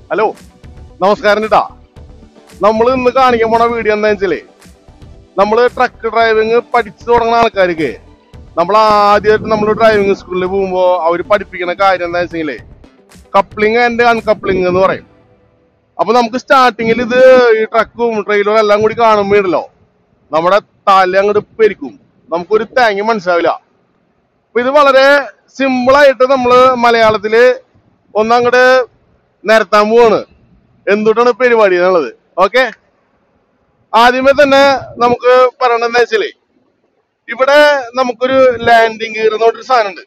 Hello നമസ്കാരം കേട്ടാ നമ്മൾ ഇന്ന് കാണിക്കാൻ പോണ വീഡിയോ എന്താ വെച്ചാലേ നമ്മള് ട്രക്ക് ഡ്രൈവിംഗ് പഠിച്ചു തുടങ്ങുന്ന ആൾക്കാർക്ക് നമ്മൾ ആദ്യമായിട്ട് നമ്മൾ ഡ്രൈവിംഗ് സ്കൂളിൽ പോകുമ്പോ അവര് പഠിപ്പിക്കുന്ന കാര്യം എന്താ വെച്ചെങ്കിലേ കപ്ലിംഗ് ആൻഡ് അൺകപ്ലിംഗ് എന്ന് പറയും അപ്പൊ നമുക്ക് സ്റ്റാർട്ടിങ്ങിൽ ഇത് ഈ ട്രക്കും ട്രെയിലറും എല്ലാം കൂടി കാണുമ്പോഴല്ലോ നമ്മുടെ തല അങ്ങോട്ട് പെരിക്കും നമുക്കൊരു തേങ്ങ മനസ്സിലാവില്ല അപ്പൊ ഇത് വളരെ സിമ്പിൾ ആയിട്ട് നമ്മള് മലയാളത്തില് ഒന്നങ്ങോട്ട് നിരത്താൻ പോവാണ് എന്തുകൊണ്ടാണ് പരിപാടി എന്നുള്ളത് ഓക്കെ ആദ്യമേ തന്നെ നമുക്ക് പറയണെന്ന് വെച്ചാലേ ഇവിടെ നമുക്കൊരു ലാൻഡിങ് ഗിയർ എന്ന് പറഞ്ഞൊരു സാധനം ഉണ്ട്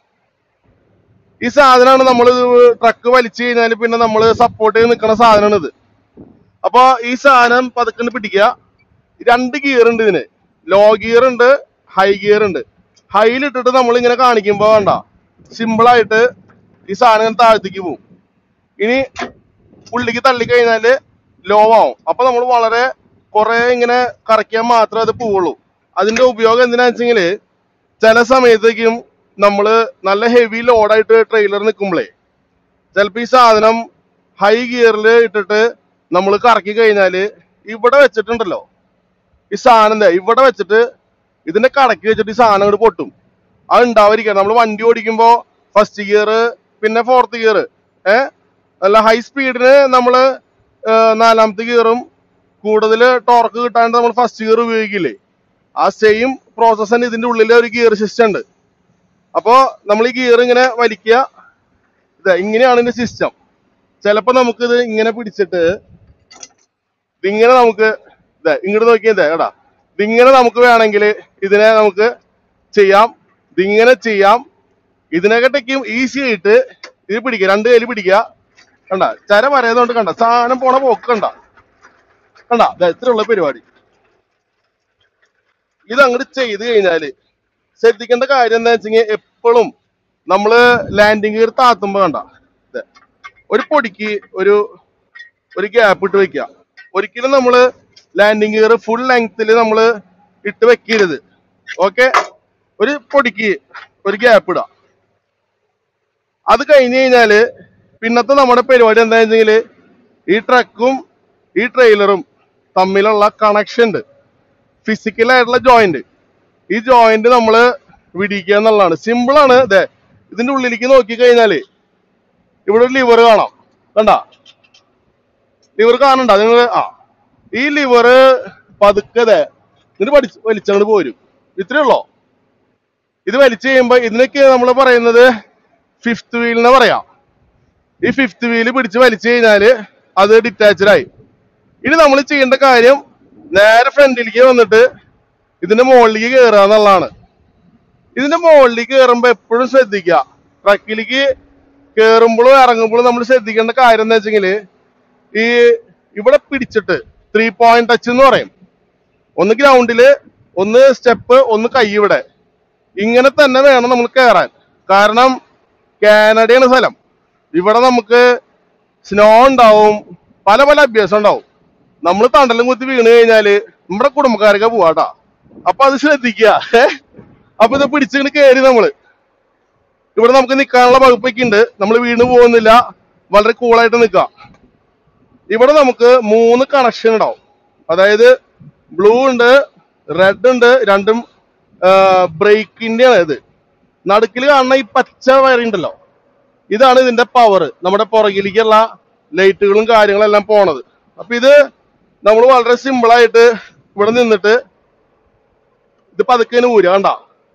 ഈ സാധനമാണ് നമ്മൾ ട്രക്ക് വലിച്ചു കഴിഞ്ഞാൽ പിന്നെ നമ്മൾ സപ്പോർട്ട് ചെയ്ത് നിൽക്കുന്ന സാധനമാണ് ഇത് അപ്പൊ ഈ സാധനം പതുക്കെ പിടിക്കുക രണ്ട് ഗിയർ ഉണ്ട് ഇതിന് ലോ ഗിയർ ഉണ്ട് ഹൈ ഗിയർ ഉണ്ട് ഹൈയിൽ ഇട്ടിട്ട് നമ്മൾ ഇങ്ങനെ കാണിക്കുമ്പോ വേണ്ട സിമ്പിൾ ആയിട്ട് ഈ സാധനം ഇങ്ങനെ താഴത്തേക്ക് പോകും ഇനി ഉള്ളിക്ക് തള്ളിക്കഴിഞ്ഞാല് ലോ ആവും അപ്പൊ നമ്മൾ വളരെ കുറെ ഇങ്ങനെ കറക്കിയാൽ മാത്രമേ അത് പോവുള്ളൂ അതിന്റെ ഉപയോഗം എന്തിനാന്ന് വെച്ചെങ്കില് ചില സമയത്തേക്കും നമ്മള് നല്ല ഹെവി ലോഡായിട്ട് ട്രെയിലർ നിൽക്കുമ്പോഴേ ചിലപ്പോ ഈ സാധനം ഹൈ ഗിയറിൽ ഇട്ടിട്ട് നമ്മൾ കറക്കി കഴിഞ്ഞാല് ഇവിടെ വെച്ചിട്ടുണ്ടല്ലോ ഈ സാധനം ദേ ഇവിടെ വെച്ചിട്ട് ഇതിന്റെ കടക്കി വെച്ചിട്ട് ഈ സാധനം അങ്ങോട്ട് പൊട്ടും അത് ഉണ്ടാവാതിരിക്കാൻ നമ്മൾ വണ്ടി ഓടിക്കുമ്പോ ഫസ്റ്റ് ഗിയർ പിന്നെ ഫോർത്ത് ഗിയർ ഏഹ് അല്ല ഹൈ സ്പീഡിന് നമ്മള് ഏഹ് നാലാമത്തെ ഗിയറും കൂടുതൽ ടോർക്ക് കിട്ടാണ്ട് നമ്മൾ ഫസ്റ്റ് ഗിയർ ഉപയോഗിക്കില്ലേ ആ സെയിം പ്രോസസ് തന്നെ ഇതിന്റെ ഉള്ളിൽ ഒരു ഗിയർ സിസ്റ്റം ഉണ്ട് അപ്പോ നമ്മൾ ഈ ഗിയർ ഇങ്ങനെ വലിക്കുക ഇതാ ഇങ്ങനെയാണ് ഇതിന്റെ സിസ്റ്റം ചിലപ്പോ നമുക്കിത് ഇങ്ങനെ പിടിച്ചിട്ട് ഇതിങ്ങനെ നമുക്ക് ഇതാ ഇങ്ങോട്ട് നോക്കിയതേ എടാ ഇതിങ്ങനെ നമുക്ക് വേണമെങ്കിൽ ഇതിനെ നമുക്ക് ചെയ്യാം ഇതിങ്ങനെ ചെയ്യാം ഇതിനെക്കാട്ടേക്കും ഈസി ആയിട്ട് ഇത് പിടിക്കുക രണ്ട് കയ്യിൽ പിടിക്കുക കണ്ട ചര പറയുന്നതുകൊണ്ട് കണ്ട സാധനം പോണ പോക്ക് കണ്ട കണ്ട ദാ ഇത്രയുള്ള പരിപാടി ഇത് അങ്ങോട്ട് ചെയ്ത് കഴിഞ്ഞാല് ശ്രദ്ധിക്കേണ്ട കാര്യം എന്താ വെച്ചെങ്കിൽ എപ്പോഴും നമ്മള് ലാൻഡിങ് ഗിയർ താത്തുമ്പോ കണ്ട ദേ, ഒരു പൊടിക്ക് ഒരു ഒരു ഗ്യാപ്പ് ഇട്ട് വെക്കുക ഒരിക്കലും നമ്മള് ലാൻഡിങ് ഗിയർ ഫുൾ ലെങ്ത്തിൽ നമ്മള് ഇട്ട് വെക്കരുത് ഓക്കെ ഒരു പൊടിക്ക് ഒരു ഗ്യാപ്പ് ഇടാം അത് കഴിഞ്ഞ് കഴിഞ്ഞാല് പിന്നത്തെ നമ്മുടെ പരിപാടി എന്താ വെച്ചെങ്കില് ഈ ട്രക്കും ഈ ട്രെയിലറും തമ്മിലുള്ള കണക്ഷൻ ഉണ്ട് ഫിസിക്കൽ ആയിട്ടുള്ള ജോയിന്റ് ഈ ജോയിന്റ് നമ്മള് വിടിക്കുക എന്നുള്ളതാണ് സിമ്പിൾ ആണ് ഇതേ ഇതിന്റെ ഉള്ളിലേക്ക് നോക്കി കഴിഞ്ഞാല് ഇവിടെ ഒരു ലിവർ കാണാം കണ്ട ലിവർ കാണണ്ട നിങ്ങൾ ആ ഈ ലിവർ പതുക്കെ ദേ എന്നിട്ട് പഠിച്ച് വലിച്ചങ്ങോട്ട് പോരും ഇത്രേ ഉള്ളോ ഇത് വലിച്ചു കഴിയുമ്പോ ഇതിനൊക്കെ നമ്മൾ പറയുന്നത് ഫിഫ്ത് വീലിനെ പറയാം ഈ ഫിഫ്ത് വീല് പിടിച്ച് വലിച്ചു കഴിഞ്ഞാല് അത് ഡിറ്റാച്ച്ഡ് ആയി ഇനി നമ്മൾ ചെയ്യേണ്ട കാര്യം നേരെ ഫ്രണ്ടിലേക്ക് വന്നിട്ട് ഇതിന്റെ മുകളിലേക്ക് കയറുക എന്നുള്ളതാണ് ഇതിന്റെ മുകളിലേക്ക് കയറുമ്പോ എപ്പോഴും ശ്രദ്ധിക്കുക ട്രക്കിലേക്ക് കയറുമ്പോഴും ഇറങ്ങുമ്പോഴും നമ്മൾ ശ്രദ്ധിക്കേണ്ട കാര്യം എന്താ വെച്ചെങ്കില് ഈ ഇവിടെ പിടിച്ചിട്ട് ത്രീ പോയിന്റ് ടച്ച് എന്ന് പറയും ഒന്ന് ഗ്രൗണ്ടില് ഒന്ന് സ്റ്റെപ്പ് ഒന്ന് കൈ ഇവിടെ ഇങ്ങനെ തന്നെ വേണം നമ്മൾ കയറാൻ കാരണം കാനഡയാണ് സ്ഥലം ഇവിടെ നമുക്ക് സ്നോ ഉണ്ടാവും പല പല അഭ്യാസം ഉണ്ടാവും നമ്മൾ തണ്ടലും കുത്തി വീണ് കഴിഞ്ഞാല് നമ്മുടെ കുടുംബക്കാരൊക്കെ പോവാട്ടാ അപ്പൊ അത് ശ്രദ്ധിക്കുക ഏ? അപ്പൊ ഇത് പിടിച്ചിങ്ങനെ കയറി നമ്മള് ഇവിടെ നമുക്ക് നിൽക്കാനുള്ള വകുപ്പൊക്കെ ഉണ്ട് നമ്മൾ വീണ് പോകുന്നില്ല വളരെ കൂളായിട്ട് നിൽക്കാം ഇവിടെ നമുക്ക് മൂന്ന് കണക്ഷൻ ഉണ്ടാവും അതായത് ബ്ലൂ ഉണ്ട് റെഡ് ഉണ്ട് രണ്ടും ബ്രേക്കിന്റെ ആണ് ഇത് നടുക്കിൽ കാണുന്ന ഈ പച്ച വയറുണ്ടല്ലോ ഇതാണ് ഇതിന്റെ പവർ നമ്മുടെ പുറകിലേക്കുള്ള ലൈറ്റുകളും കാര്യങ്ങളും എല്ലാം പോണത് അപ്പൊ ഇത് നമ്മൾ വളരെ സിമ്പിൾ ആയിട്ട് ഇവിടെ നിന്നിട്ട് ഇത് പതുക്കന് ഊര കണ്ട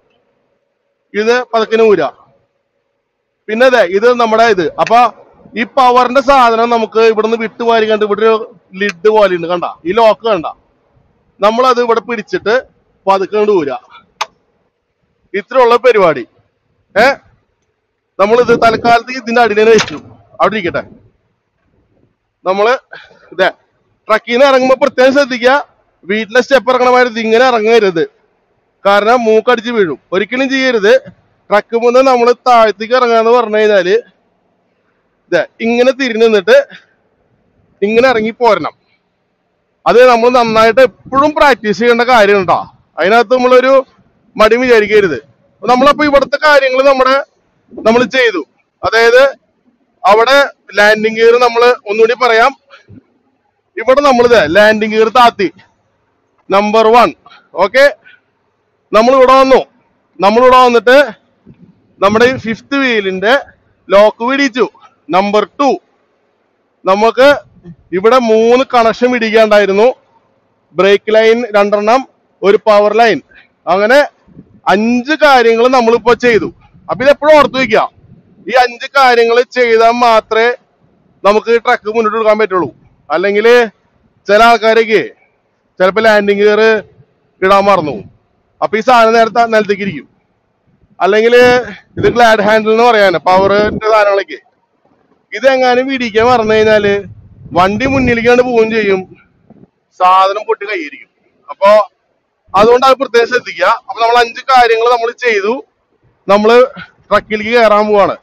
ഇത് പതുക്കന് ഊര പിന്നെ അതെ ഇത് നമ്മുടെ ഇത് അപ്പൊ ഈ പവറിന്റെ സാധനം നമുക്ക് ഇവിടുന്ന് വിട്ടുവാരി കണ്ട് ഇവിടെ ഒരു ലിഡ് പോലെ ഉണ്ട് കണ്ട ഈ ലോക്ക് കണ്ട നമ്മളത് ഇവിടെ പിടിച്ചിട്ട് പതുക്കെ കണ്ട് ഊര ഇത്രയുള്ള പരിപാടി ഏ നമ്മളിത് തൽക്കാലത്തേക്ക് ഇതിന്റെ അടിയിൽ വെച്ചു അവിടെ ഇരിക്കട്ടെ നമ്മള് ഇതേ ട്രക്കിൽ നിന്ന് ഇറങ്ങുമ്പോ പ്രത്യേകം ശ്രദ്ധിക്കുക വീട്ടിലെ സ്റ്റെപ്പ് ഇറങ്ങണ മാതിരി ഇങ്ങനെ ഇറങ്ങരുത് കാരണം മൂക്കടിച്ച് വീഴും ഒരിക്കലും ചെയ്യരുത് ട്രക്ക് മുന്നേ നമ്മൾ താഴത്തേക്ക് ഇറങ്ങാന്ന് പറഞ്ഞു കഴിഞ്ഞാല് ഇതേ ഇങ്ങനെ തിരിഞ്ഞു നിന്നിട്ട് ഇങ്ങനെ ഇറങ്ങി പോരണം അത് നമ്മൾ നന്നായിട്ട് എപ്പോഴും പ്രാക്ടീസ് ചെയ്യേണ്ട കാര്യം കേട്ടോ അതിനകത്ത് നമ്മളൊരു മടി വിചാരിക്കരുത് നമ്മളപ്പോ ഇവിടുത്തെ കാര്യങ്ങൾ നമ്മുടെ നമ്മൾ ചെയ്തു അതായത് അവിടെ ലാൻഡിങ് ഗിയർ നമ്മൾ ഒന്നുകൂടി പറയാം ഇവിടെ നമ്മളിത് ലാൻഡിങ് ഗിയർ താത്തി നമ്പർ വൺ ഓക്കെ നമ്മൾ ഇവിടെ വന്നു നമ്മൾ ഇവിടെ വന്നിട്ട് നമ്മുടെ ഈ ഫിഫ്ത്ത് വീലിന്റെ ലോക്ക് പിടിച്ചു നമ്പർ ടു നമുക്ക് ഇവിടെ മൂന്ന് കണക്ഷൻ പിടിക്കാണ്ടായിരുന്നു ബ്രേക്ക് ലൈൻ രണ്ടെണ്ണം ഒരു പവർ ലൈൻ അങ്ങനെ അഞ്ച് കാര്യങ്ങൾ നമ്മളിപ്പോ ചെയ്തു അപ്പൊ ഇത് എപ്പോഴും ഓർത്ത് വെക്കുക ഈ അഞ്ച് കാര്യങ്ങൾ ചെയ്താൽ മാത്രമേ നമുക്ക് ട്രക്ക് മുന്നോട്ട് എടുക്കാൻ പറ്റുള്ളൂ അല്ലെങ്കിൽ ചില ആൾക്കാരൊക്കെ ചിലപ്പോൾ ലാൻഡിങ് ഗിയർ ഇടാൻ മറന്നു പോകും അപ്പൊ ഈ സാധനം നേരത്തെ നിലത്തേക്ക് ഇരിക്കും അല്ലെങ്കിൽ ഇത് ഗ്ലാഡ് ഹാൻഡിൽ എന്ന് പറയാൻ പവറിന്റെ സാധനങ്ങളൊക്കെ ഇതെങ്ങാനും പിടിക്കാൻ മറന്നു കഴിഞ്ഞാല് വണ്ടി മുന്നിലേക്കാണ്ട് പോവുകയും ചെയ്യും സാധനം പൊട്ടി കൈയിരിക്കും അപ്പൊ അതുകൊണ്ട് അത് പ്രത്യേകം ശ്രദ്ധിക്കുക അപ്പൊ നമ്മൾ അഞ്ച് കാര്യങ്ങൾ നമ്മൾ ചെയ്തു നമ്മള് ട്രക്കിലേക്ക് കയറാൻ പോവാണ്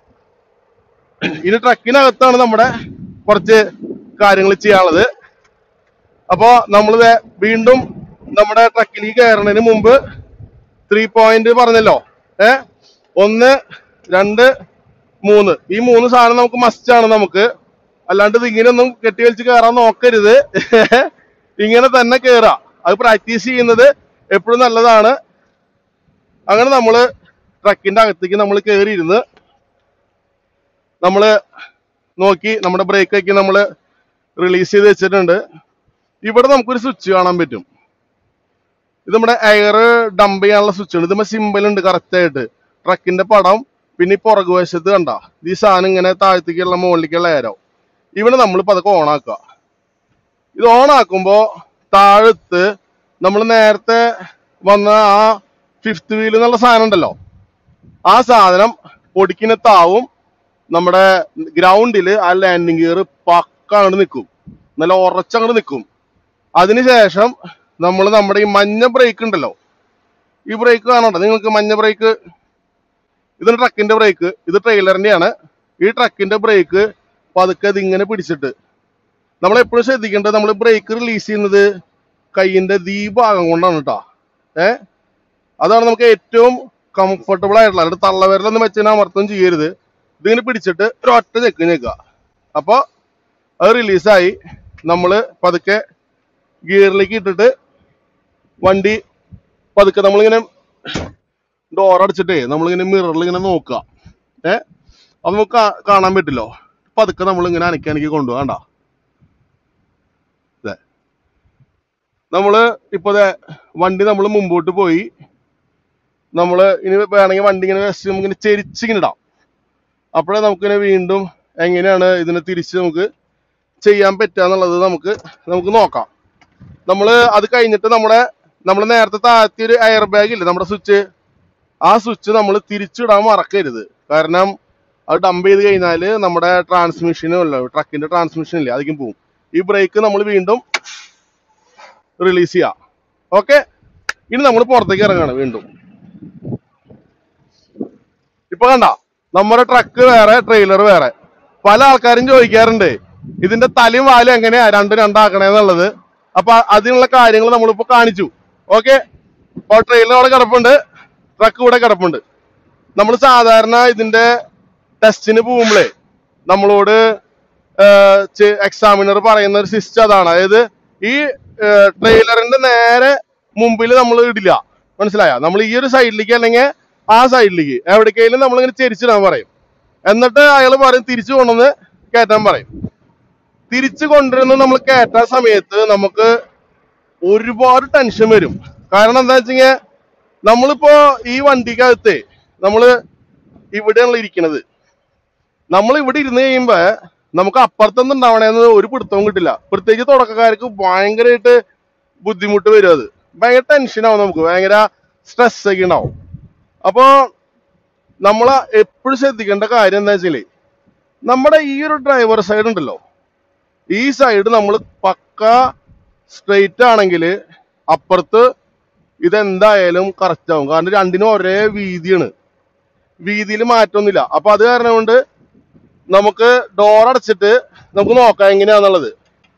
ഇനി ട്രക്കിനകത്താണ് നമ്മുടെ കുറച്ച് കാര്യങ്ങൾ ചെയ്യാനുള്ളത് അപ്പോ നമ്മൾ വീണ്ടും നമ്മുടെ ട്രക്കിലേക്ക് കയറുന്നതിന് മുമ്പ് ത്രീ പോയിന്റ് പറഞ്ഞല്ലോ ഏ ഒന്ന് രണ്ട് മൂന്ന് ഈ മൂന്ന് സാധനം നമുക്ക് മസ്റ്റ് ആണ് നമുക്ക് അല്ലാണ്ട് ഇത് ഇങ്ങനെയൊന്നും കെട്ടി വലിച്ച് കയറാൻ നോക്കരുത് ഇങ്ങനെ തന്നെ കയറാം അത് പ്രാക്ടീസ് ചെയ്യുന്നത് എപ്പോഴും നല്ലതാണ് അങ്ങനെ നമ്മള് ട്രക്കിന്റെ അകത്തേക്ക് നമ്മൾ കയറിയിരുന്ന് നമ്മള് നോക്കി നമ്മുടെ ബ്രേക്ക് ഒക്കെ നമ്മൾ റിലീസ് ചെയ്ത് വെച്ചിട്ടുണ്ട് ഇവിടെ നമുക്കൊരു സ്വിച്ച് കാണാൻ പറ്റും ഇത് നമ്മുടെ എയർ ഡംപ് ചെയ്യാനുള്ള സ്വിച്ച് ഉണ്ട് ഇതുമ്പോ സിമ്പിൾ ഉണ്ട് കറക്റ്റ് ആയിട്ട് ട്രക്കിന്റെ പടം പിന്നെ ഈ പുറകു വശത്ത് കണ്ട ഈ സാധനം ഇങ്ങനെ താഴത്തേക്കുള്ള മുകളിലേക്കുള്ള എയരോ ഇവിടെ നമ്മൾ പതൊക്കെ ഓൺ ആക്കുക ഇത് ഓൺ ആക്കുമ്പോ താഴത്ത് നമ്മൾ നേരത്തെ വന്ന ആ ഫിഫ്ത്ത് വീൽ എന്നുള്ള സാധനം ഉണ്ടല്ലോ ആ സാധനം പൊടിക്കിന് താവും നമ്മുടെ ഗ്രൗണ്ടിൽ ആ ലാൻഡിങ് ഗിയർ പക്ക അങ്ങോട്ട് നിൽക്കും നല്ല ഉറച്ചങ്ങോട്ട് നിൽക്കും അതിനുശേഷം നമ്മൾ നമ്മുടെ ഈ മഞ്ഞ ബ്രേക്ക് ഉണ്ടല്ലോ ഈ ബ്രേക്ക് കാണണ്ട നിങ്ങൾക്ക് മഞ്ഞ ബ്രേക്ക് ഇത് ട്രക്കിന്റെ ബ്രേക്ക് ഇത് ട്രെയിലറിന്റെയാണ് ഈ ട്രക്കിന്റെ ബ്രേക്ക് പതുക്കെ ഇതിങ്ങനെ പിടിച്ചിട്ട് നമ്മൾ എപ്പോഴും ശ്രദ്ധിക്കേണ്ടത് നമ്മൾ ബ്രേക്ക് റിലീസ് ചെയ്യുന്നത് കൈയിന്റെ ദീ ഭാഗം കൊണ്ടാണ് കേട്ടോ ഏ അതാണ് നമുക്ക് ഏറ്റവും കംഫർട്ടബിൾ ആയിട്ടുള്ള അല്ലാണ്ട് തള്ളവിരലൊന്നും വെച്ചതിന് അമർത്തം ചെയ്യരുത് ഇതിങ്ങനെ പിടിച്ചിട്ട് ഒരു ഒറ്റ ചെക്ക് ഞെക്കുക അപ്പോൾ അത് റിലീസായി നമ്മൾ പതുക്കെ ഗിയറിലേക്ക് ഇട്ടിട്ട് വണ്ടി പതുക്കെ നമ്മളിങ്ങനെ ഡോർ അടച്ചിട്ടേ നമ്മളിങ്ങനെ മിററിൽ ഇങ്ങനെ നോക്കുക ഏ അത് നമുക്ക് കാ- കാണാൻ പറ്റില്ലോ പതുക്കെ നമ്മളിങ്ങനെ അനക്കി അനക്കി കൊണ്ടുപോകണ്ട നമ്മള് ഇപ്പൊ ദേ വണ്ടി നമ്മൾ മുമ്പോട്ട് പോയി നമ്മള് ഇനി വേണമെങ്കിൽ വണ്ടി ഇങ്ങനെ വെച്ച് നമുക്കിങ്ങനെ ചെരിച്ചിങ്ങനെ ഇടാം അപ്പോഴേ നമുക്കിങ്ങനെ വീണ്ടും എങ്ങനെയാണ് ഇതിനെ തിരിച്ച് നമുക്ക് ചെയ്യാൻ പറ്റുക എന്നുള്ളത് നമുക്ക് നമുക്ക് നോക്കാം നമ്മൾ അത് കഴിഞ്ഞിട്ട് നമ്മുടെ നമ്മൾ നേരത്തെ താഴ്ത്തിയ ഒരു എയർ ബാഗ് ഇല്ലേ നമ്മുടെ സ്വിച്ച് ആ സ്വിച്ച് നമ്മൾ തിരിച്ചിടാൻ മറക്കരുത് കാരണം അത് ഡംപ് ചെയ്ത് കഴിഞ്ഞാൽ നമ്മുടെ ട്രാൻസ്മിഷനും അല്ല ട്രക്കിന്റെ ട്രാൻസ്മിഷൻ ഇല്ലേ അതിക്കും പോകും ഈ ബ്രേക്ക് നമ്മൾ വീണ്ടും റിലീസ് ചെയ്യാം ഓക്കെ ഇനി നമ്മൾ പുറത്തേക്ക് ഇറങ്ങാണ് വീണ്ടും ഇപ്പൊ കണ്ട നമ്മുടെ ട്രക്ക് വേറെ ട്രെയിലർ വേറെ പല ആൾക്കാരും ചോദിക്കാറുണ്ട് ഇതിന്റെ തലയും വാലും എങ്ങനെയാ രണ്ടും രണ്ടാക്കണേന്നുള്ളത് അപ്പൊ അതിനുള്ള കാര്യങ്ങൾ നമ്മളിപ്പോ കാണിച്ചു ഓക്കെ അപ്പോൾ ട്രെയിലർ അവിടെ കിടപ്പുണ്ട് ട്രക്ക് ഇവിടെ കിടപ്പുണ്ട് നമ്മൾ സാധാരണ ഇതിന്റെ ടെസ്റ്റിന് പോകുമ്പോഴേ നമ്മളോട് എക്സാമിനർ പറയുന്ന ഒരു സിസ്റ്റം അതാണ് അതായത് ഈ ട്രെയിലറിന്റെ നേരെ മുമ്പിൽ നമ്മൾ ഇടില്ല മനസ്സിലായ നമ്മൾ ഈ ഒരു സൈഡിലേക്ക് അല്ലെങ്കിൽ ആ സൈഡിലേക്ക് എവിടേക്കെങ്കിലും നമ്മളിങ്ങനെ ചെരിച്ചിടാൻ പറയും എന്നിട്ട് അയാൾ പറയും തിരിച്ചു കൊണ്ടുവന്ന് കയറ്റാൻ പറയും തിരിച്ചു കൊണ്ടുവരുന്ന നമ്മൾ കയറ്റാൻ സമയത്ത് നമുക്ക് ഒരുപാട് ടെൻഷൻ വരും കാരണം എന്താ വെച്ചാൽ നമ്മളിപ്പോ ഈ വണ്ടിക്കകത്ത് നമ്മള് ഇവിടെയാണല്ലോ ഇരിക്കണത് നമ്മൾ ഇവിടെ ഇരുന്ന് കഴിയുമ്പോ നമുക്ക് അപ്പുറത്തൊന്നും ഉണ്ടാവണേന്ന് ഒരു പിടുത്തവും കിട്ടില്ല പ്രത്യേകിച്ച് തുടക്കക്കാർക്ക് ഭയങ്കരമായിട്ട് ബുദ്ധിമുട്ട് വരും അത് ഭയങ്കര ടെൻഷനാവും നമുക്ക് ഭയങ്കര സ്ട്രെസ് ഒക്കെ ഉണ്ടാവും അപ്പോ നമ്മൾ എപ്പോഴും ശ്രദ്ധിക്കേണ്ട കാര്യം എന്താ വെച്ചാല് നമ്മുടെ ഈ ഒരു ഡ്രൈവർ സൈഡ് ഉണ്ടല്ലോ ഈ സൈഡ് നമ്മൾ പക്ക സ്ട്രെയിറ്റ് ആണെങ്കിൽ അപ്പുറത്ത് ഇതെന്തായാലും കറക്റ്റ് ആവും കാരണം രണ്ടിനും ഒരേ വീതിയാണ് വീതിയിൽ മാറ്റമൊന്നുമില്ല അപ്പൊ അത് കാരണം കൊണ്ട് നമുക്ക് ഡോർ അടച്ചിട്ട് നമുക്ക് നോക്കാം എങ്ങനെയാന്നുള്ളത്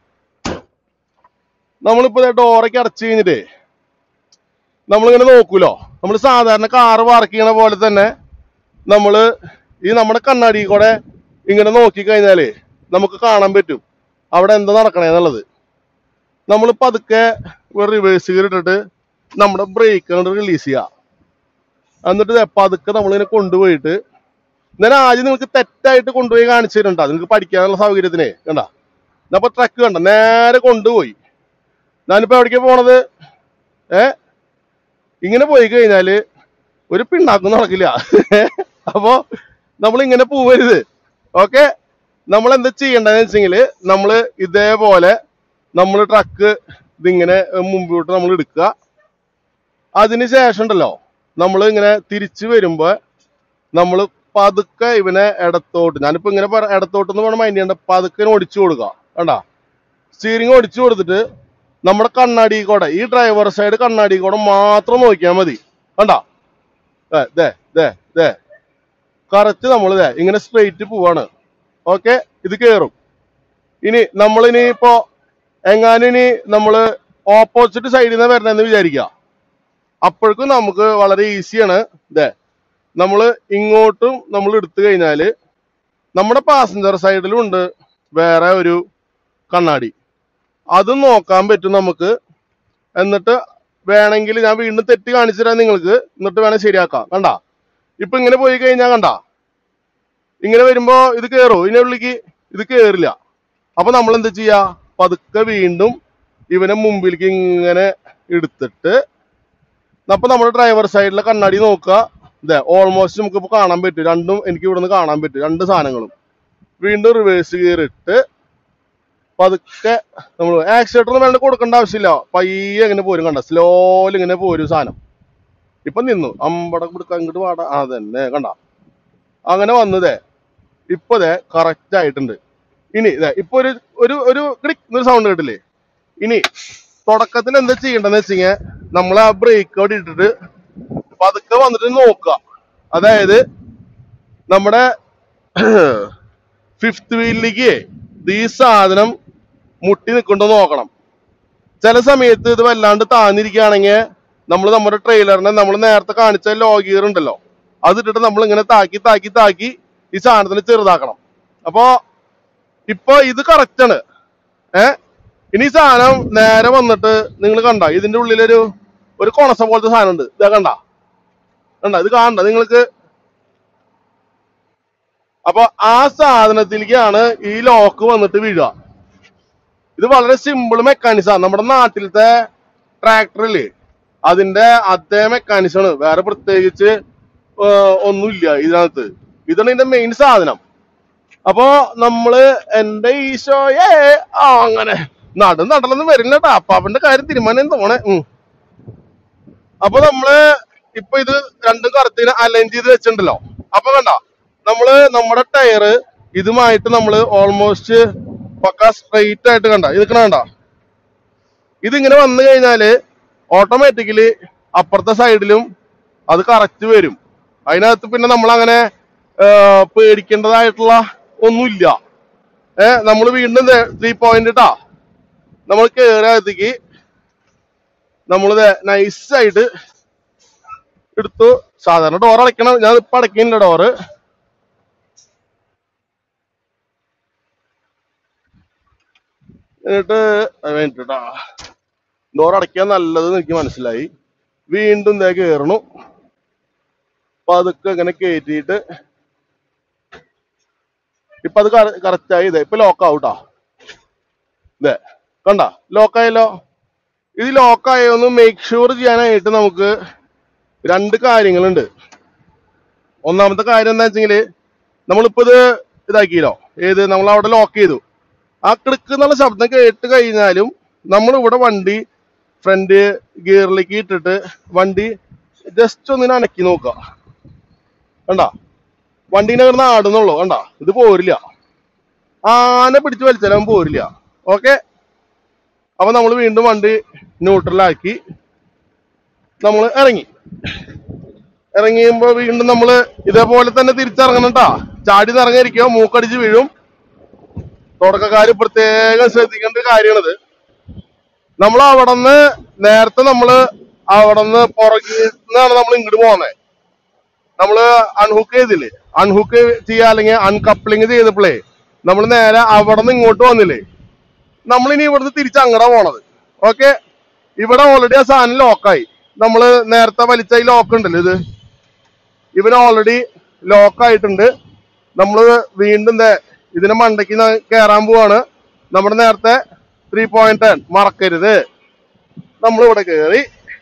നമ്മളിപ്പോ ഡോറൊക്കെ അടച്ചു കഴിഞ്ഞിട്ടേ നമ്മളിങ്ങനെ നോക്കൂലോ നമ്മൾ സാധാരണ കാറ് പാർക്ക് ചെയ്യണ പോലെ തന്നെ നമ്മള് ഈ നമ്മുടെ കണ്ണാടി കൂടെ ഇങ്ങനെ നോക്കി കഴിഞ്ഞാലേ നമുക്ക് കാണാൻ പറ്റും അവിടെ എന്താ നടക്കണേന്നുള്ളത് നമ്മൾ പതുക്കെ ഒരു റിവേഴ്സ് ഗിയർ ഇട്ടിട്ട് നമ്മുടെ ബ്രേക്ക് അങ്ങോട്ട് റിലീസ് ചെയ്യുക എന്നിട്ട് ദേ പതുക്കെ നമ്മളിങ്ങനെ കൊണ്ടുപോയിട്ട് ഞാൻ ആദ്യം നിങ്ങൾക്ക് തെറ്റായിട്ട് കൊണ്ടുപോയി കാണിച്ചു തരുന്നുണ്ടോ നിങ്ങൾക്ക് പഠിക്കാനുള്ള സൗകര്യത്തിനെ കണ്ട അപ്പൊ ട്രക്ക് കണ്ട നേരെ കൊണ്ടുപോയി ഞാനിപ്പോ എവിടേക്കാ പോണത് ഏ ഇങ്ങനെ പോയി കഴിഞ്ഞാല് ഒരു പിണ്ണാക്കും നടക്കില്ല അപ്പോ നമ്മൾ ഇങ്ങനെ പോവരുത് ഓക്കെ നമ്മൾ എന്താ ചെയ്യേണ്ടതെന്ന് വെച്ചെങ്കില് നമ്മൾ ഇതേപോലെ നമ്മൾ ട്രക്ക് ഇതിങ്ങനെ മുമ്പോട്ട് നമ്മൾ എടുക്കുക അതിന് ശേഷം ഉണ്ടല്ലോ നമ്മൾ ഇങ്ങനെ തിരിച്ചു വരുമ്പോ നമ്മൾ പതുക്കെ ഇവനെ ഇടത്തോട്ട് ഞാനിപ്പോ ഇങ്ങനെ പറ ഇടത്തോട്ട് എന്ന് പറഞ്ഞ മൈൻഡ് ചെയ്യണ്ട പതുക്കെ ഇങ്ങനെ ഒടിച്ചു കൊടുക്കുക കണ്ടാ സ്റ്റീറിംഗ് ഒടിച്ചു കൊടുത്തിട്ട് നമ്മുടെ കണ്ണാടി കൂടെ ഈ ഡ്രൈവർ സൈഡ് കണ്ണാടി കൂടെ മാത്രം നോക്കിയാൽ മതി കണ്ടാ ഏ, ദേ ദേ ദേ കറക്റ്റ് നമ്മൾ ദേ ഇങ്ങനെ സ്ട്രെയിറ്റ് പോവാണ് ഓക്കെ ഇത് കേറും ഇനി നമ്മളിനി ഇപ്പോ എങ്ങാനും ഇനി നമ്മള് ഓപ്പോസിറ്റ് സൈഡിൽ നിന്ന് വരണമെന്ന് വിചാരിക്കുക അപ്പോഴേക്കും നമുക്ക് വളരെ ഈസിയാണ് ഇതേ നമ്മൾ ഇങ്ങോട്ടും നമ്മൾ എടുത്തു കഴിഞ്ഞാല് നമ്മുടെ പാസഞ്ചർ സൈഡിലും ഉണ്ട് വേറെ ഒരു കണ്ണാടി അതും നോക്കാൻ പറ്റും നമുക്ക് എന്നിട്ട് വേണമെങ്കിൽ ഞാൻ വീണ്ടും തെറ്റ് കാണിച്ചു തരാം നിങ്ങൾക്ക് എന്നിട്ട് വേണേൽ ശരിയാക്കാം കണ്ട ഇപ്പൊ ഇങ്ങനെ പോയി കഴിഞ്ഞാൽ കണ്ട ഇങ്ങനെ വരുമ്പോ ഇത് കേറോ ഇതിന്റെ ഉള്ളിക്ക് ഇത് കേറില്ല അപ്പൊ നമ്മൾ എന്താ ചെയ്യാ പതുക്കെ വീണ്ടും ഇവനെ മുമ്പിലേക്ക് ഇങ്ങനെ എടുത്തിട്ട് അപ്പൊ നമ്മുടെ ഡ്രൈവർ സൈഡിലെ കണ്ണാടി നോക്കുക ഇതെ ഓൾമോസ്റ്റ് നമുക്ക് ഇപ്പൊ കാണാൻ പറ്റും രണ്ടും എനിക്ക് ഇവിടുന്ന് കാണാൻ പറ്റും രണ്ട് സാധനങ്ങളും വീണ്ടും റിവേഴ്സ് ഗിയർ ഇട്ട് പതുക്കെ നമ്മൾ ആക്സിലേറ്റർ ഒന്നും വേണ്ട കൊടുക്കേണ്ട ആവശ്യമില്ല പയ്യെ ഇങ്ങനെ പോരും കണ്ട സ്ലോയിൽ ഇങ്ങനെ പോരും സാധനം ഇപ്പൊ നിന്നു അമ്പട കൊടുക്ക ഇങ്ങോട്ട് പാടാ ആ തന്നെ കണ്ട അങ്ങനെ വന്നതേ ഇപ്പൊ ദേ കറക്റ്റ് ആയിട്ടുണ്ട് ഇനി ഇതേ ഇപ്പൊ ഒരു ഒരു ഒരു ക്ലിക്ക് ഒരു സൗണ്ട് കേട്ടില്ലേ ഇനി തുടക്കത്തിൽ എന്താ ചെയ്യേണ്ടതെന്ന് വെച്ച് കഴിഞ്ഞാൽ നമ്മൾ ആ ബ്രേക്ക് അവിടെ ഇട്ടിട്ട് പതുക്കെ വന്നിട്ട് നോക്കുക അതായത് നമ്മുടെ ഫിഫ്ത് വീലിലേക്ക് ഈ സാധനം മുട്ടി നിൽക്കുന്നുണ്ടോ നോക്കണം ചില സമയത്ത് ഇത് വല്ലാണ്ട് താന്നിരിക്കുകയാണെങ്കിൽ നമ്മൾ നമ്മുടെ ട്രെയിലറിനെ നമ്മൾ നേരത്തെ കാണിച്ച ലോ ഗിയർ ഉണ്ടല്ലോ അത് ഇട്ടിട്ട് നമ്മൾ ഇങ്ങനെ താക്കി താക്കി താക്കി ഈ സാധനത്തിന് ചെറുതാക്കണം അപ്പോ ഇപ്പൊ ഇത് കറക്റ്റ് ആണ് ഏ ഇനി ഈ സാധനം നേരെ വന്നിട്ട് നിങ്ങൾ കണ്ട ഇതിന്റെ ഉള്ളിലൊരു ഒരു കൊണസ പോലത്തെ സാധനം ഉണ്ട് ഇതാ കണ്ട കണ്ട ഇത് കാണണ്ട നിങ്ങൾക്ക് അപ്പൊ ആ സാധനത്തിലേക്കാണ് ഈ ലോക്ക് വന്നിട്ട് വീഴുക ഇത് വളരെ സിമ്പിൾ മെക്കാനിസമാണ് നമ്മുടെ നാട്ടിലത്തെ ട്രാക്ടറില് അതിന്റെ അതേ മെക്കാനിസം ആണ് വേറെ പ്രത്യേകിച്ച് ഏർ, ഒന്നുമില്ല ഇതിനകത്ത് ഇതാണ് ഇതിന്റെ മെയിൻ സാധനം അപ്പോ നമ്മള് എന്റെ ഈശോയെ ആ അങ്ങനെ നടു നടലൊന്നും വരില്ല കേട്ടോ അപ്പാപ്പന്റെ കാര്യം തീരുമാനം തോണേ ഉം. അപ്പൊ നമ്മള് ഇപ്പൊ ഇത് രണ്ടും കറുത്തിന് അലൈൻ ചെയ്ത് വെച്ചിട്ടുണ്ടല്ലോ അപ്പൊ കണ്ട നമ്മള് നമ്മുടെ ടയറ് ഇതുമായിട്ട് നമ്മള് ഓൾമോസ്റ്റ് പക്ക സ്ട്രെയിറ്റ് ആയിട്ട് കണ്ട ഇത് നിക്കണ കണ്ട ഇതിങ്ങനെ വന്നു കഴിഞ്ഞാല് ഓട്ടോമാറ്റിക്കലി അപ്പുറത്തെ സൈഡിലും അത് കറക്റ്റ് വരും അതിനകത്ത് പിന്നെ നമ്മൾ അങ്ങനെ പേടിക്കേണ്ടതായിട്ടുള്ള ഒന്നുമില്ല ഏ നമ്മൾ വീണ്ടും ത്രീ പോയിന്റ് ഇട്ടാ നമ്മൾ കയറിയത്തേക്ക് നമ്മളിത് നൈസായിട്ട് എടുത്തു സാധാരണ ഡോർ അടയ്ക്കണം ഞാൻ ഇപ്പൊ അടയ്ക്കുന്നില്ല ഡോറ് എന്നിട്ട് വേണ്ടിട്ടാ ഡോർ അടയ്ക്കാൻ നല്ലത് എനിക്ക് മനസ്സിലായി വീണ്ടും ദേ കയറണു അപ്പൊ അതൊക്കെ ഇങ്ങനെ കയറ്റിയിട്ട് ഇപ്പൊ അത് കറക്റ്റ് ആയി ഇതേ ഇപ്പൊ ലോക്ക് ആവൂട്ടാ ഇതേ കണ്ട ലോക്കായല്ലോ ഇത് ലോക്കായൊന്ന് മേക്ക് ഷുവർ ചെയ്യാനായിട്ട് നമുക്ക് രണ്ട് കാര്യങ്ങളുണ്ട് ഒന്നാമത്തെ കാര്യം എന്താ വെച്ചെങ്കില് നമ്മളിപ്പോ ഇത് ഇതാക്കിയല്ലോ ഏത് നമ്മൾ അവിടെ ലോക്ക് ചെയ്തു ആ ക്ലിക്ക് എന്നുള്ള ശബ്ദം കേട്ട് കഴിഞ്ഞാലും നമ്മൾ ഇവിടെ വണ്ടി ഫ്രണ്ട് ഗിയറിലേക്ക് ഇട്ടിട്ട് വണ്ടി ജസ്റ്റ് ഒന്നിനെ അനക്കി നോക്കുക കണ്ട വണ്ടീനെ കിടന്ന് ആടുന്നുള്ളൂ കണ്ട ഇത് പോരില്ല ആന പിടിച്ച് വലിച്ചാലും പോരില്ല ഓക്കെ അപ്പൊ നമ്മൾ വീണ്ടും വണ്ടി ന്യൂട്രലാക്കി നമ്മൾ ഇറങ്ങി ഇറങ്ങിയുമ്പോ വീണ്ടും നമ്മള് ഇതേപോലെ തന്നെ തിരിച്ചിറങ്ങണം ട്ടാ ചാടി ഇറങ്ങിയിരിക്കുക മൂക്കടിച്ച് വീഴും തുടക്കക്കാര് പ്രത്യേകം ശ്രദ്ധിക്കേണ്ട ഒരു കാര്യമാണിത് നമ്മൾ അവിടുന്ന് നേരത്തെ നമ്മള് അവിടുന്ന് പുറകിൽ നിന്നാണ് നമ്മൾ ഇങ്ങോട്ട് പോകുന്നത് നമ്മള് അൺഹുക്ക് ചെയ്തില്ലേ അൺഹുക്ക് ചെയ്യാ അല്ലെങ്കിൽ അൺകപ്ലിങ് ചെയ്തപ്പോഴേ നമ്മൾ നേരെ അവിടെ നിന്ന് ഇങ്ങോട്ട് വന്നില്ലേ നമ്മളിനി ഇവിടുന്ന് തിരിച്ച് അങ്ങടാ പോണത് ഓക്കെ ഇവിടെ ഓൾറെഡി ആ സാധനം ലോക്കായി നമ്മള് നേരത്തെ വലിച്ച ഈ ലോക്ക് ഉണ്ടല്ലോ ഇത് ഇവന് ഓൾറെഡി ലോക്ക് ആയിട്ടുണ്ട് നമ്മൾ വീണ്ടും ദേ ഇതിന്റെ മണ്ടയ്ക്ക് ന- കേറാൻ പോവാണ് നമ്മുടെ നേരത്തെ ത്രീ പോയിന്റ് ടെൻ മറക്കരുത് നമ്മൾ ഇവിടെ കയറി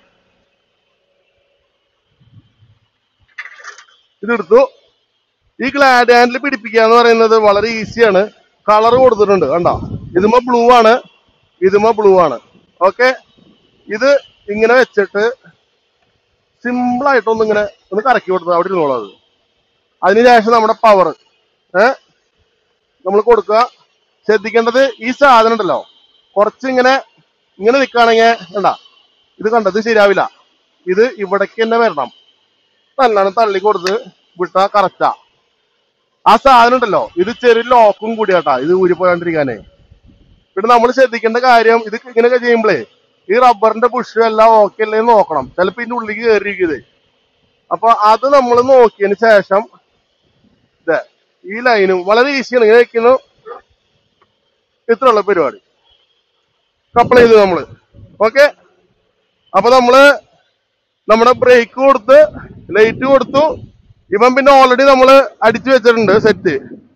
ഇതെടുത്തു ഈ ഗ്ലാഡ് ഹാൻഡിൽ പിടിപ്പിക്കുക എന്ന് പറയുന്നത് വളരെ ഈസിയാണ് കളർ കൊടുത്തിട്ടുണ്ട് കണ്ടോ ഇതുമ്മ ബ്ലൂ ആണ് ഇതുമ്മ ബ്ലൂ ആണ് ഓക്കെ ഇത് ഇങ്ങനെ വെച്ചിട്ട് സിമ്പിൾ ആയിട്ടൊന്ന് ഇങ്ങനെ ഒന്ന് കറക്കി കൊടുത്തത് അവിടെ ഇരുന്നോളൂ അത് അതിനുശേഷം നമ്മുടെ പവർ ഏ നമ്മൾ കൊടുക്കുക ശ്രദ്ധിക്കേണ്ടത് ഈ സാധനം ഉണ്ടല്ലോ കുറച്ച് ഇങ്ങനെ ഇങ്ങനെ നിൽക്കുകയാണെങ്കിൽ കണ്ട ഇത് കണ്ടത് ശരിയാവില്ല ഇത് ഇവിടേക്ക് തന്നെ വരണം നല്ലോണം തള്ളി കൊടുത്ത് വിട്ടാ കറക്റ്റാ ആ സാധനം ഉണ്ടല്ലോ ഇത് ചെറിയ ലോക്കും കൂടിയാട്ടാ ഇത് ഊരിപ്പോയാണ്ടിരിക്കാനേ പിന്നെ നമ്മൾ ശ്രദ്ധിക്കേണ്ട കാര്യം ഇത് ഇങ്ങനെയൊക്കെ ചെയ്യുമ്പോഴേ ഈ റബ്ബറിന്റെ ബുഷ് എല്ലാം ഓക്കെ അല്ലേ എന്ന് നോക്കണം ചിലപ്പോ ഇതിന്റെ ഉള്ളിലേക്ക് കയറിയിരിക്കുന്നത് അപ്പൊ അത് നമ്മൾ നോക്കിയതിന് ശേഷം ദേ, ഈ ലൈനും വളരെ ഈസിയാണ് ഇങ്ങനെ വെക്കുന്നു ഇത്രയുള്ള പരിപാടി കപ്പിൾ ചെയ്തു നമ്മള് ഓക്കെ അപ്പൊ നമ്മള് നമ്മുടെ ബ്രേക്ക് കൊടുത്ത് ലൈറ്റ് കൊടുത്തു ഇവൻ പിന്നെ ഓൾറെഡി നമ്മള് അടിച്ചു വെച്ചിട്ടുണ്ട് സെറ്റ്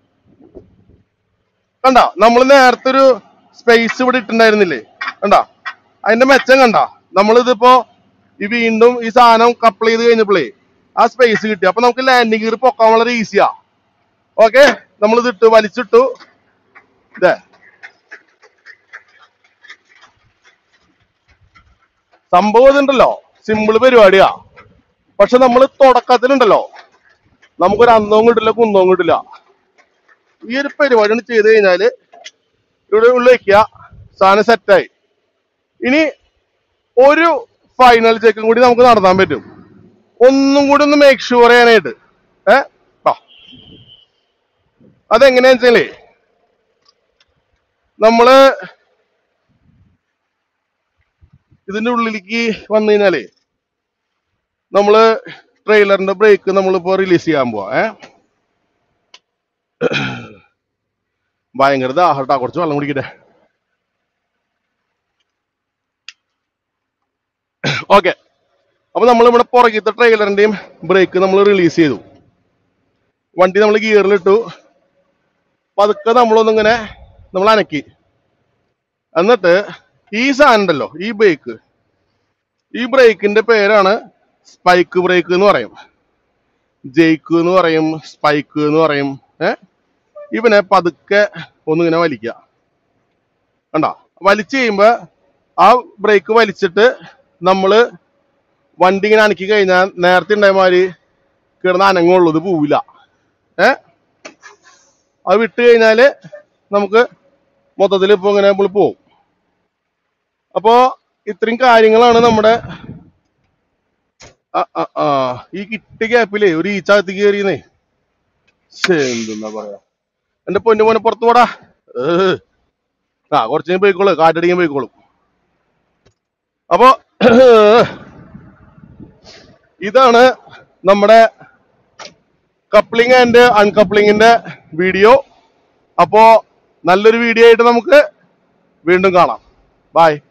കണ്ട നമ്മൾ നേരത്തെ ഒരു സ്പേസ് ഇവിടെ ഇട്ടുണ്ടായിരുന്നില്ലേ കണ്ട അതിന്റെ മെച്ചം കണ്ട നമ്മളിതിപ്പോ ഈ വീണ്ടും ഈ സാധനം കപ്പിൾ ചെയ്ത് കഴിഞ്ഞപ്പോഴേ ആ സ്പേസ് കിട്ടി അപ്പൊ നമുക്ക് ലാൻഡിങ് ഗിയർ പൊക്കാൻ വളരെ ഈസിയാ ഓക്കെ നമ്മളിത് ഇട്ട് വലിച്ചിട്ടു ഇതേ സംഭവം ഇതുണ്ടല്ലോ സിമ്പിൾ പരിപാടിയാ പക്ഷെ നമ്മൾ തുടക്കത്തിലുണ്ടല്ലോ നമുക്കൊരു അന്തവും കിട്ടില്ല കുന്തവും കിട്ടില്ല ഈ ഒരു പരിപാടി ചെയ്ത് കഴിഞ്ഞാല് ഇവിടെ ഉള്ളിൽ വെക്കുക സാധനം സെറ്റായി ഇനി ഒരു ഫൈനൽ ചെക്കും കൂടി നമുക്ക് നടത്താൻ പറ്റും ഒന്നും കൂടി ഒന്ന് മേക്ക് ഷുവർ ചെയ്യാനായിട്ട് ഏ ആ അതെങ്ങനെയാന്ന് വെച്ചാലേ നമ്മള് ഇതിന്റെ ഉള്ളിലേക്ക് വന്നു കഴിഞ്ഞാലേ നമ്മള് ട്രെയിലറിന്റെ ബ്രേക്ക് നമ്മളിപ്പോ റിലീസ് ചെയ്യാൻ പോവാ ഏ ഭയങ്കര ദാഹട്ടാ കുറച്ച് വെള്ളം കുടിക്കട്ടെ ഓക്കെ അപ്പൊ നമ്മൾ ഇവിടെ പുറകിത്തെ ട്രെയിലറിന്റെയും ബ്രേക്ക് നമ്മൾ റിലീസ് ചെയ്തു വണ്ടി നമ്മൾ ഗിയറിലിട്ടു പതുക്കെ നമ്മളൊന്നിങ്ങനെ നമ്മൾ അനക്കി എന്നിട്ട് ഈ സാധനം ഉണ്ടല്ലോ ഈ ബ്രേക്ക് ഈ ബ്രേക്കിന്റെ പേരാണ് സ്പൈക്ക് ബ്രേക്ക് എന്ന് പറയും ജെയ്ക്ക് എന്ന് പറയും സ്പൈക്ക് എന്ന് പറയും ഏ ഇവനെ പതുക്കെ ഒന്നിങ്ങനെ വലിക്കുക കണ്ടോ വലിച്ചു കഴിയുമ്പോ ആ ബ്രേക്ക് വലിച്ചിട്ട് നമ്മള് വണ്ടി ഇങ്ങനെ അനക്കി കഴിഞ്ഞാൽ നേരത്തെ ഉണ്ടായ മാതിരി കിടന്ന് അനങ്ങുള്ളൂ ഇത് പോവില്ല ഏ അത് വിട്ട് കഴിഞ്ഞാല് നമുക്ക് മൊത്തത്തിൽ ഇപ്പൊ ഇങ്ങനെ നമ്മൾ പോവും അപ്പോ ഇത്രയും കാര്യങ്ങളാണ് നമ്മുടെ ആ, ആ, ആ, ഈ കിട്ടിയ ഗ്യാപ്പിലേ ഒരു ഈച്ചകത്ത് കയറിയെന്നേ എന്തെന്നാ പറയാ എന്റെ പൊന്നു മോനെ പുറത്തു പോടാ ഏഹ്. ആ കുറച്ച് കഴിഞ്ഞ് പോയിക്കോളൂ കാറ്റടിക്കാൻ പോയിക്കോളും അപ്പോ ഇതാണ് നമ്മുടെ കപ്ലിംഗ് ആൻഡ് അൺകപ്ലിങ്ങിന്റെ വീഡിയോ അപ്പോ നല്ലൊരു വീഡിയോ ആയിട്ട് നമുക്ക് വീണ്ടും കാണാം ബൈ